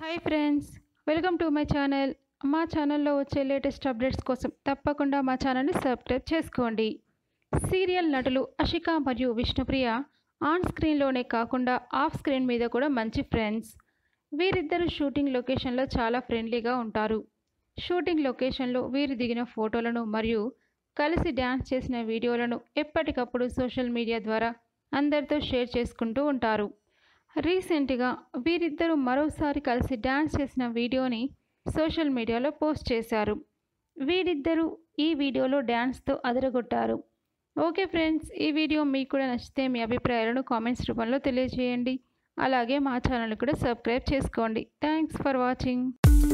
hi friends welcome to my channel మా ఛానల్లో వచ్చే లేటెస్ట్ అప్డేట్స్ కోసం తప్పకుండా మా ఛానల్ని సబ్స్క్రైబ్ చేసుకోండి సీరియల్ నటులు అషిక మరియు విష్ణుప్రియ ఆన్ స్క్రీన్లోనే కాకుండా ఆఫ్ స్క్రీన్ మీద కూడా మంచి ఫ్రెండ్స్ వీరిద్దరు షూటింగ్ లొకేషన్లో చాలా ఫ్రెండ్లీగా ఉంటారు షూటింగ్ లొకేషన్లో వీరు దిగిన ఫోటోలను మరియు కలిసి డ్యాన్స్ చేసిన వీడియోలను ఎప్పటికప్పుడు సోషల్ మీడియా ద్వారా అందరితో షేర్ చేసుకుంటూ ఉంటారు రీసెంట్గా వీరిద్దరూ మరోసారి కలిసి డ్యాన్స్ చేసిన వీడియోని సోషల్ మీడియాలో పోస్ట్ చేశారు వీరిద్దరూ ఈ వీడియోలో డ్యాన్స్తో అదరగొట్టారు ఓకే ఫ్రెండ్స్ ఈ వీడియో మీకు కూడా నచ్చితే మీ అభిప్రాయాలను కామెంట్స్ రూపంలో తెలియజేయండి అలాగే మా ఛానల్ కూడా సబ్స్క్రైబ్ చేసుకోండి థ్యాంక్స్ ఫర్ వాచింగ్